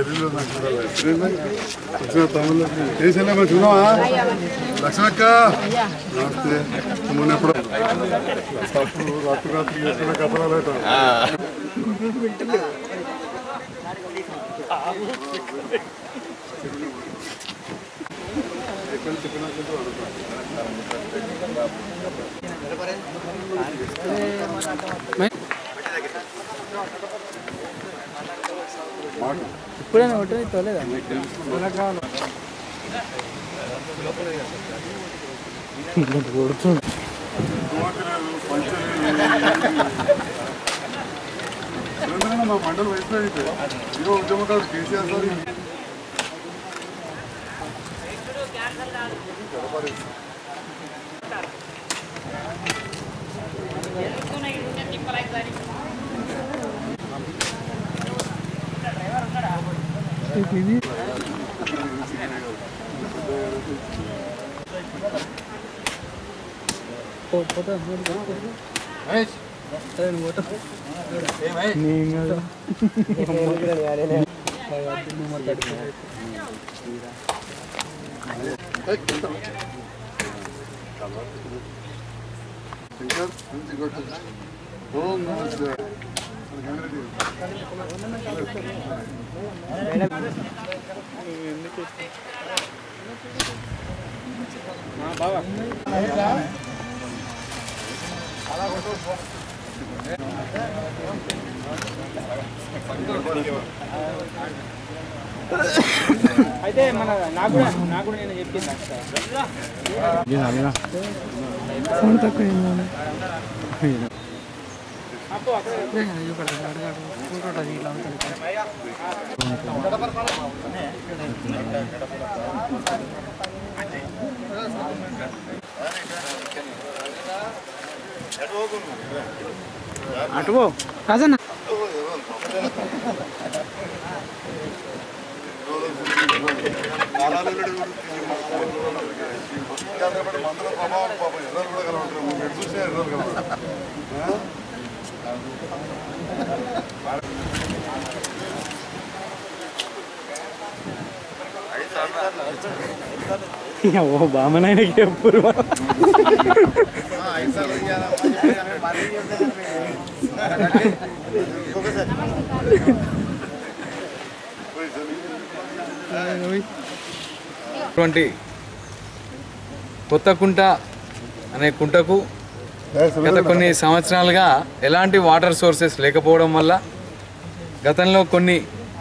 చెరువులో నాకు చూడాలి. ఎప్పుడైనా వచ్చిన తమ్ముళ్ళు కేసీఆర్ మరి చూడవా లక్ష్మక్క నమస్తే మొన్న ఎప్పుడు అప్పుడు రాత్రి రాత్రి ఎక్కడ కథలు ఇప్పుడైనా ఒకటి తోలేదా తెలంగాణ మా మండలం అయిపోయింది ఇదో ఉద్యమకారుడు కేసీఆర్ సార్ శంకర్ ఇంకొకటి. ఓం నమః శివాయ. అయితే మన నాకు కూడా నాకు కూడా నేను చెప్పింది అటు పో రాజన్న మందుల ప్రభావం పాపం ఎర్రలు కూడా కలవట్లేదు మీరు ఎటు చూసినా ఎర్రలు కలవట్లేదు. ఆ? ఓ బామనైనకి ఎప్పుడు అటువంటి కొత్త కుంట అనే కుంటకు గత కొన్ని సంవత్సరాలుగా ఎలాంటి వాటర్ సోర్సెస్ లేకపోవడం వల్ల గతంలో కొన్ని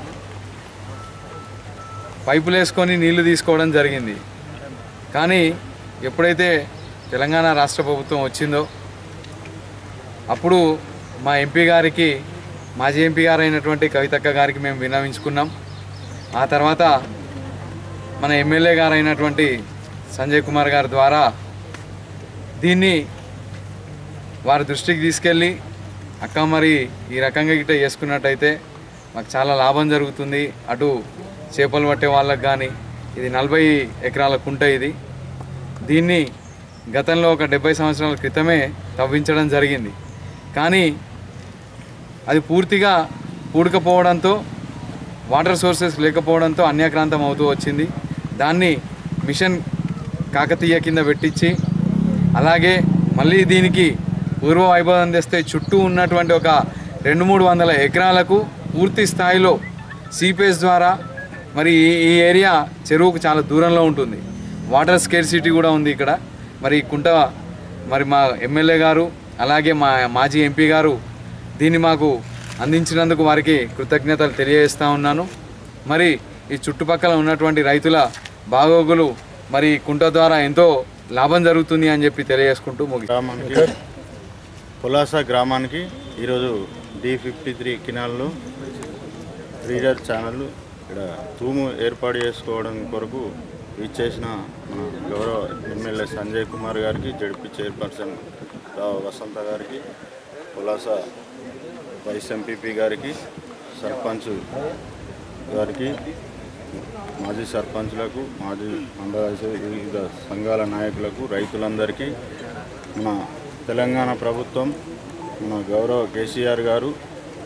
పైపులు వేసుకొని నీళ్లు తీసుకోవడం జరిగింది కానీ ఎప్పుడైతే తెలంగాణ రాష్ట్ర ప్రభుత్వం వచ్చిందో అప్పుడు మా ఎంపీ గారికి మాజీ ఎంపీ గారు అయినటువంటి కవితక్క గారికి మేము విన్నవించుకున్నాం ఆ తర్వాత మన ఎమ్మెల్యే గారు అయినటువంటి సంజయ్ కుమార్ గారి ద్వారా దీన్ని వారి దృష్టికి తీసుకెళ్ళి అక్క మరి ఈ రకంగా గిట్ట చేసుకున్నట్టయితే మాకు చాలా లాభం జరుగుతుంది అటు చేపలు పట్టే వాళ్ళకి కానీ ఇది నలభై ఎకరాల కుంట ఇది దీన్ని గతంలో ఒక డెబ్బై సంవత్సరాల క్రితమే తవ్వించడం జరిగింది కానీ అది పూర్తిగా పూడకపోవడంతో వాటర్ సోర్సెస్ లేకపోవడంతో అన్యాక్రాంతం అవుతూ వచ్చింది దాన్ని మిషన్ కాకతీయ కింద పెట్టించి అలాగే మళ్ళీ దీనికి పూర్వ వైభవం తెస్తే చుట్టూ ఉన్నటువంటి ఒక రెండు మూడు వందల ఎకరాలకు పూర్తి స్థాయిలో సీపేజ్ ద్వారా మరి ఈ ఈ ఏరియా చెరువుకు చాలా దూరంలో ఉంటుంది వాటర్ స్కేర్సిటీ కూడా ఉంది ఇక్కడ మరి ఈ కుంట మరి మా ఎమ్మెల్యే గారు అలాగే మా మాజీ ఎంపీ గారు దీన్ని మాకు అందించినందుకు వారికి కృతజ్ఞతలు తెలియజేస్తా ఉన్నాను మరి ఈ చుట్టుపక్కల ఉన్నటువంటి రైతుల బాగోగులు మరి ఈ కుంట ద్వారా ఎంతో లాభం జరుగుతుంది అని చెప్పి తెలియజేసుకుంటూ ముగి గ్రామానికి పులాస గ్రామానికి ఈరోజు డి ఫిఫ్టీ త్రీ కినాల్లో రీడర్ ఛానల్ ఇక్కడ తూము ఏర్పాటు చేసుకోవడం కొరకు ఇచ్చేసిన మన గౌరవ ఎమ్మెల్యే సంజయ్ కుమార్ గారికి జడ్పీ చైర్పర్సన్ రావు వసంత గారికి పులాస వైస్ ఎంపీపీ గారికి సర్పంచ్ గారికి మాజీ సర్పంచ్లకు మాజీ మండల వివిధ సంఘాల నాయకులకు రైతులందరికీ మన తెలంగాణ ప్రభుత్వం మన గౌరవ కేసీఆర్ గారు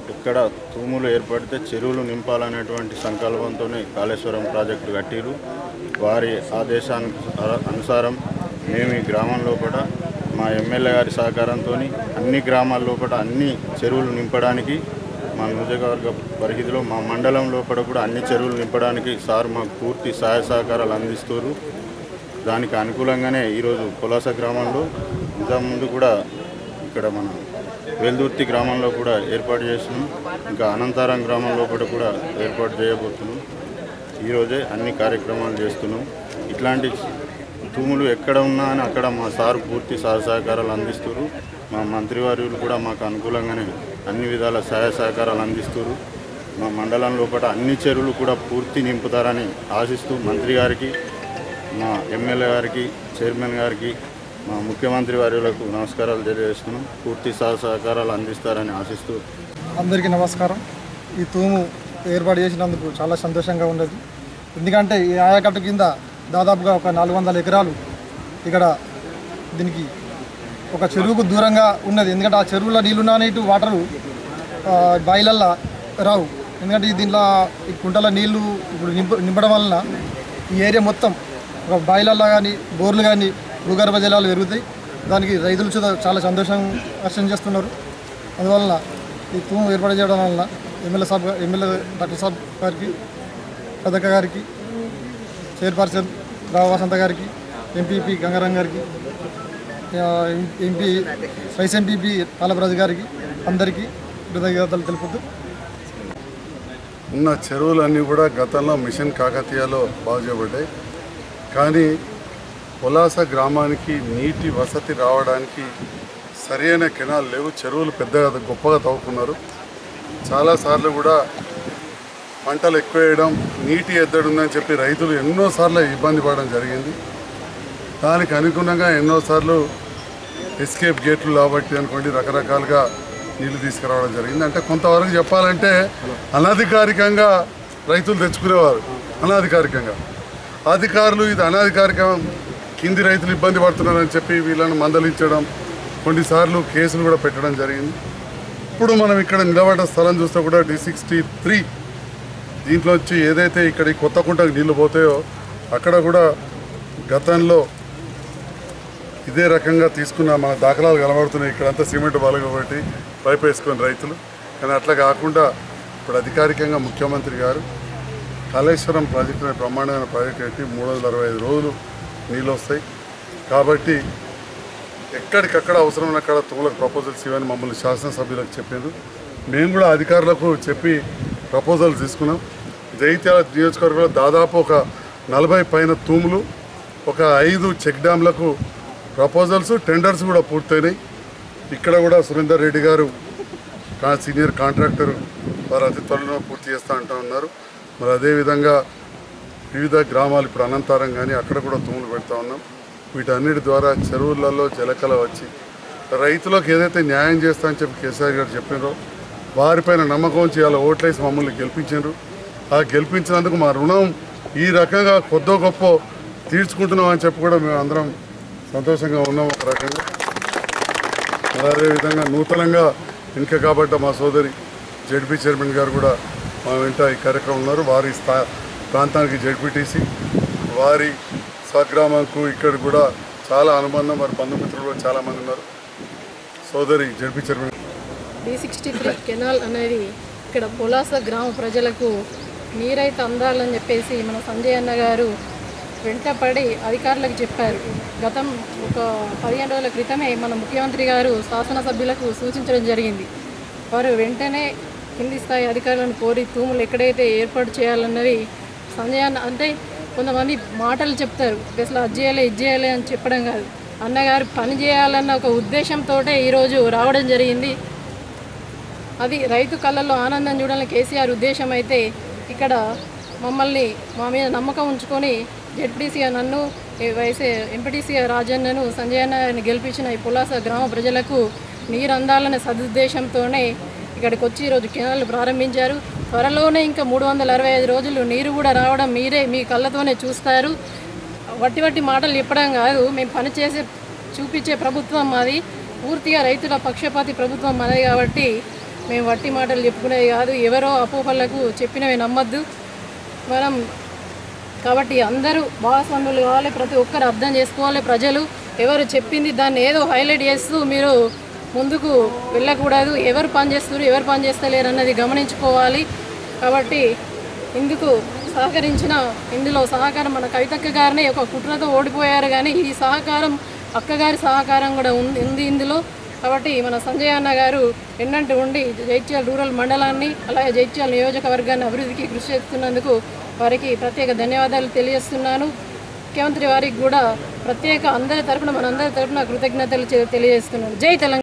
ఎక్కడ తూములు ఏర్పడితే చెరువులు నింపాలనేటువంటి సంకల్పంతోనే కాళేశ్వరం ప్రాజెక్టు కట్టిరు వారి ఆదేశానికి అనుసారం మేము ఈ గ్రామం లోపల మా ఎమ్మెల్యే గారి సహకారంతో అన్ని గ్రామాల లోపల అన్ని చెరువులు నింపడానికి మా నియోజకవర్గ పరిధిలో మా మండలం లోపల కూడా అన్ని చెరువులు నింపడానికి సార్ మాకు పూర్తి సహాయ సహకారాలు అందిస్తారు దానికి అనుకూలంగానే ఈరోజు పులాస గ్రామంలో ఇంతకుముందు కూడా ఇక్కడ మన వెల్దుర్తి గ్రామంలో కూడా ఏర్పాటు చేసినాం ఇంకా అనంతారం గ్రామం లోపల కూడా ఏర్పాటు చేయబోతున్నాం ఈరోజే అన్ని కార్యక్రమాలు చేస్తున్నాం ఇట్లాంటి తూములు ఎక్కడ ఉన్నా అని అక్కడ మా సార్ పూర్తి సహాయ సహకారాలు అందిస్తారు మా మంత్రివర్యులు కూడా మాకు అనుకూలంగానే అన్ని విధాల సహాయ సహకారాలు అందిస్తారు మా మండలం లోపల అన్ని చెరువులు కూడా పూర్తి నింపుతారని ఆశిస్తూ మంత్రి గారికి మా ఎమ్మెల్యే గారికి చైర్మన్ గారికి మా ముఖ్యమంత్రి వర్యులకు నమస్కారాలు తెలియజేస్తున్నాం పూర్తి సహ సహకారాలు అందిస్తారని ఆశిస్తూ అందరికీ నమస్కారం ఈ తూము ఏర్పాటు చేసినందుకు చాలా సంతోషంగా ఉన్నది ఎందుకంటే ఈ ఆయకట్టు కింద దాదాపుగా ఒక నాలుగు వందల ఎకరాలు ఇక్కడ దీనికి ఒక చెరువుకు దూరంగా ఉన్నది ఎందుకంటే ఆ చెరువులో నీళ్లున్నా ఇటు వాటరు ఆ, బాయిలల్లో రావు ఎందుకంటే ఈ దీంట్లో ఈ కుంటల నీళ్లు ఇప్పుడు నింప నింపడం వలన ఈ ఏరియా మొత్తం ఒక బాయిలల్లో కానీ బోర్లు కానీ భూగర్భ జలాలు పెరుగుతాయి దానికి రైతులు చూడ చాలా సంతోషం వ్యక్తం చేస్తున్నారు అందువలన ఈ తూము ఏర్పాటు చేయడం వలన ఎమ్మెల్యే సాబ్ గా- ఎమ్మెల్యే డాక్టర్ సాబ్ గారికి పెద్దక్క గారికి చైర్పర్సన్ రావు వసంత గారికి ఎంపీపీ గంగారాం గారికి ఆ, ఎంపీ వైస్ ఎంపీపీ పాలపరాజు గారికి అందరికీ కృతజ్ఞతలు తెలుపుతూ ఉన్న చెరువులన్నీ కూడా గతంలో మిషన్ కాకతీయలో బాగు చేయబడ్డాయి కానీ పొలాస గ్రామానికి నీటి వసతి రావడానికి సరైన కెనాల్ లేవు చెరువులు పెద్దగా గొప్పగా తవ్వుకున్నారు చాలాసార్లు కూడా పంటలు ఎక్కువ వేయడం నీటి ఎద్దడి ఉందని చెప్పి రైతులు ఎన్నోసార్లు ఇబ్బంది పడడం జరిగింది దానికి అనుగుణంగా ఎన్నోసార్లు ఎస్కేప్ గేట్లు కాబట్టి అనుకోండి రకరకాలుగా నీళ్లు తీసుకురావడం జరిగింది అంటే కొంతవరకు చెప్పాలంటే అనధికారికంగా రైతులు తెచ్చుకునేవారు అనధికారికంగా అధికారులు ఇది అనధికారికం కింది రైతులు ఇబ్బంది పడుతున్నారని చెప్పి వీళ్ళని మందలించడం కొన్నిసార్లు కేసులు కూడా పెట్టడం జరిగింది ఇప్పుడు మనం ఇక్కడ నిలబడ్డ స్థలం చూస్తే కూడా డి సిక్స్టీ త్రీ దీంట్లో వచ్చి ఏదైతే ఇక్కడ ఈ కొత్త కుంటకు నీళ్లు పోతాయో అక్కడ కూడా గతంలో ఇదే రకంగా తీసుకున్న మన దాఖలాలు కనబడుతున్నాయి ఇక్కడంతా సిమెంట్ బలగబట్టి పైప్ వేసుకొని రైతులు కానీ అట్లా కాకుండా ఇప్పుడు అధికారికంగా ముఖ్యమంత్రి గారు కాళేశ్వరం ప్రాజెక్టు అనే బ్రహ్మాండమైన ప్రాజెక్ట్ పెట్టి మూడు వందల అరవై ఐదు రోజులు నీళ్ళు వస్తాయి కాబట్టి ఎక్కడికక్కడ అవసరమైన అక్కడ తుమ్మలకు ప్రపోజల్స్ ఇవని మమ్మల్ని శాసనసభ్యులకు చెప్పిండ్రు మేము కూడా అధికారులకు చెప్పి ప్రపోజల్స్ తీసుకున్నాం జైత్యాల నియోజకవర్గంలో దాదాపు ఒక నలభై పైన తూములు ఒక ఐదు చెక్ డ్యాంలకు ప్రపోజల్స్ టెండర్స్ కూడా పూర్తయినాయి ఇక్కడ కూడా సురేందర్ రెడ్డి గారు కా- సీనియర్ కాంట్రాక్టర్ వారు అతి త్వరలో పూర్తి చేస్తా అంటూ ఉన్నారు మరి అదేవిధంగా వివిధ గ్రామాలు ఇప్పుడు అనంతారం కానీ అక్కడ కూడా తూములు పెడతా ఉన్నాం వీటన్నిటి ద్వారా చెరువులలో జలకల వచ్చి రైతులకు ఏదైతే న్యాయం చేస్తా అని చెప్పి కేసీఆర్ గారు చెప్పినారో వారిపైన నమ్మకం ఉంచి అలా ఓట్లేసి మమ్మల్ని గెలిపించారు ఆ గెలిపించినందుకు మా రుణం ఈ రకంగా కొద్దో గొప్ప తీర్చుకుంటున్నాం అని చెప్పి కూడా మేము అందరం సంతోషంగా ఉన్నాం ఒక రకంగా మరి అదేవిధంగా నూతనంగా ఎన్నిక కాబట్ట మా సోదరి జడ్పీ చైర్మన్ గారు కూడా మా వెంట ఈ కార్యక్రమం ఉన్నారు వారి స్థా ప్రాంతానికి జడ్పీటీసీ వారి స్వగ్రామంకు ఇక్కడ కూడా చాలా అనుబంధం వారి బంధుమిత్రులు కూడా చాలామంది ఉన్నారు సోదరి ZP chairman D sixty three canal అనేది ఇక్కడ పొలాస గ్రామ ప్రజలకు నీరైతే అందాలని చెప్పేసి మన సంజయ్ అన్న గారు వెంటపడి అధికారులకు చెప్పారు గతం ఒక పదిహేను రోజుల క్రితమే మన ముఖ్యమంత్రి గారు శాసనసభ్యులకు సూచించడం జరిగింది వారు వెంటనే కింది స్థాయి అధికారులను కోరి తూములు ఎక్కడైతే ఏర్పాటు చేయాలన్నది సంజయ్ అన్న అంటే కొంతమంది మాటలు చెప్తారు అసలు అది చేయాలి ఇది చేయాలి అని చెప్పడం కాదు అన్నగారు పని చేయాలన్న ఒక ఉద్దేశంతో ఈరోజు రావడం జరిగింది అది రైతు కళ్ళల్లో ఆనందం చూడాలని కేసీఆర్ ఉద్దేశం అయితే ఇక్కడ మమ్మల్ని మా మీద నమ్మకం ఉంచుకొని జెడ్పీసీగా నన్ను ఏ వైసే ఎంపీటీసీగా రాజన్నను సంజయ్ అన్నని గెలిపించిన ఈ పులాస గ్రామ ప్రజలకు నీరు అందాలనే సదుద్దేశంతోనే ఇక్కడికి వచ్చి ఈరోజు కెనాల్ ప్రారంభించారు త్వరలోనే ఇంకా మూడు వందల అరవై ఐదు రోజులు నీరు కూడా రావడం మీరే మీ కళ్ళతోనే చూస్తారు వట్టి వట్టి మాటలు చెప్పడం కాదు మేము పని చేసే చూపించే ప్రభుత్వం మాది పూర్తిగా రైతుల పక్షపాతి ప్రభుత్వం మనది కాబట్టి మేము వట్టి మాటలు చెప్పుకునేది కాదు ఎవరో అపోహలకు చెప్పినవి నమ్మద్దు మనం కాబట్టి అందరూ భాగస్వాములు కావాలి ప్రతి ఒక్కరు అర్థం చేసుకోవాలి ప్రజలు ఎవరు చెప్పింది దాన్ని ఏదో హైలైట్ చేస్తూ మీరు ముందుకు వెళ్ళకూడదు ఎవరు పని చేస్తారు ఎవరు పని చేస్తలేరు అన్నది గమనించుకోవాలి కాబట్టి ఇందుకు సహకరించిన ఇందులో సహకారం మన కవితక్క గారిని ఒక కుట్రతో ఓడిపోయారు కానీ ఈ సహకారం అక్కగారి సహకారం కూడా ఉంది ఉంది ఇందులో కాబట్టి మన సంజయ్ అన్న గారు ఎన్నంటి ఉండి జైత్యాల రూరల్ మండలాన్ని అలాగే జైత్యాల నియోజకవర్గాన్ని అభివృద్ధికి కృషి చేస్తున్నందుకు వారికి ప్రత్యేక ధన్యవాదాలు తెలియజేస్తున్నాను ముఖ్యమంత్రి వారికి కూడా ప్రత్యేక అందరి తరపున మనందరి తరపున కృతజ్ఞతలు చె- తెలియజేస్తున్నాను జై తెలంగాణ